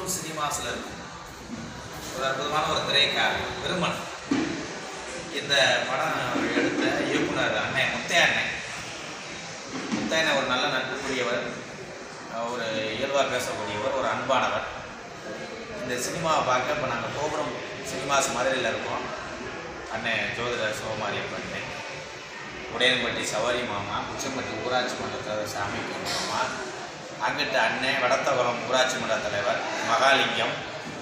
முருகன் சினிமாஸில் இருக்கும் ஒரு அற்புதமான ஒரு திரைக்காவி விருமன் இந்த படம் எடுத்த இயக்குனர் அண்ணன் முத்தைய அண்ணன் முத்தைய அண்ணன் ஒரு நல்ல நட்புக்குரியவர் ஒரு இயல்பாக பேசக்கூடியவர் ஒரு அன்பானவர் இந்த சினிமாவை பார்க்க இப்போ நாங்கள் கோபுரம் சினிமாஸ் மதுரையில் இருக்கோம் அண்ணன் ஜோதிடர் சிவமாரியப்பன் உடையன்பட்டி சவாரி மாமா உச்சம்பட்டி ஊராட்சி மன்ற சாமி மாமா அங்கிட்டு அண்ணன் வடத்தகுளம் ஊராட்சி மன்ற தலைவர் மகாலிங்கம்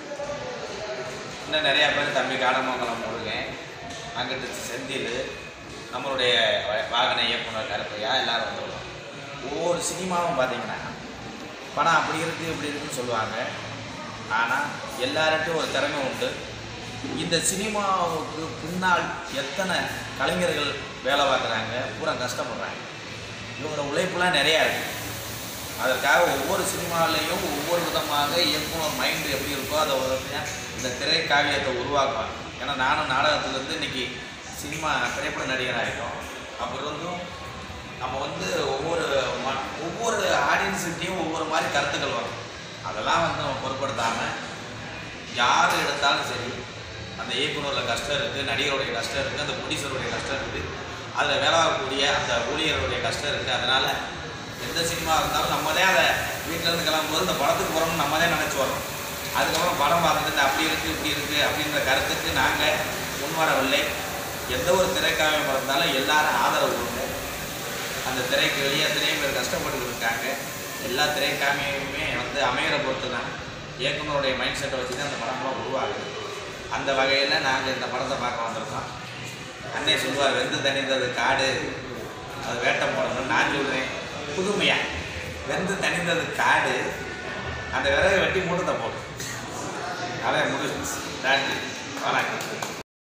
இன்னும் நிறையா பேர் தம்பி காடமங்கலம் முருகன் அங்கிட்டு செந்தில் நம்மளுடைய வ- வாகன இயக்குனர் கருப்பையா எல்லாரும் வந்துள்ளோம் ஒவ்வொரு சினிமாவும் பார்த்தீங்கன்னா படம் அப்படி இருக்குது இப்படி இருக்குன்னு சொல்லுவாங்க ஆனால் எல்லார்ட்டும் ஒரு திறமை உண்டு இந்த சினிமாவுக்கு பின்னால் எத்தனை கலைஞர்கள் வேலை பார்க்குறாங்க பூரா கஷ்டப்படுறாங்க இவங்களோட உழைப்புலாம் நிறையா இருக்குது அதற்காக ஒவ்வொரு சினிமாலையும் ஒவ்வொரு விதமாக இயக்குனர் மைண்டு எப்படி இருக்கோ அதை ஒரு இந்த திரை காவியத்தை உருவாக்குவாங்க ஏன்னா நானும் நாடகத்துலேருந்து இன்னைக்கு சினிமா திரைப்பட நடிகர் ஆகிட்டோம் அப்போ இருந்தும் நம்ம வந்து ஒவ்வொரு ம- ஒவ்வொரு ஆடியன்ஸுக்கிட்டையும் ஒவ்வொரு மாதிரி கருத்துக்கள் வரும் அதெல்லாம் வந்து நம்ம பொருட்படுத்தாமல் யார் எடுத்தாலும் சரி அந்த இயக்குனரில் கஷ்டம் இருக்குது நடிகருடைய கஷ்டம் இருக்குது அந்த ப்ரொடியூசருடைய கஷ்டம் இருக்குது அதில் வேலை பார்க்கக்கூடிய அந்த ஊழியருடைய கஷ்டம் இருக்குது அதனால் எந்த சினிமா இருந்தாலும் நம்மளே அதை வீட்டிலேருந்து கிளம்பும்போது இந்த படத்துக்கு போகிறோம்னு நம்ம தான் நினச்சி வரோம் அதுக்கப்புறம் படம் பார்த்துட்டு இந்த அப்படி இருக்குது இப்படி இருக்குது அப்படின்ற கருத்துக்கு நாங்கள் முன்வரவில்லை எந்த ஒரு திரைக்காவியம் இருந்தாலும் எல்லாரும் ஆதரவு கொடுங்க அந்த திரைக்கு வெளியே எத்தனையோ பேர் கஷ்டப்பட்டு இருக்காங்க எல்லா திரைக்காமியுமே வந்து அமையிற பொறுத்து தான் இயக்குனருடைய மைண்ட் செட்டை வச்சு தான் அந்த படம்லாம் உருவாகுது அந்த வகையில் நாங்கள் இந்த படத்தை பார்க்க வந்திருக்கோம் அன்னை சொல்லுவார் வெந்து தணிந்தது காடு அது வேட்டம் போடணும் நான் சொல்கிறேன் புதுமையா வெந்து தணிந்தது காடு அந்த விறகை வெட்டி மூட்டத்தை போடும் அதான் முடிஞ்சு நன்றி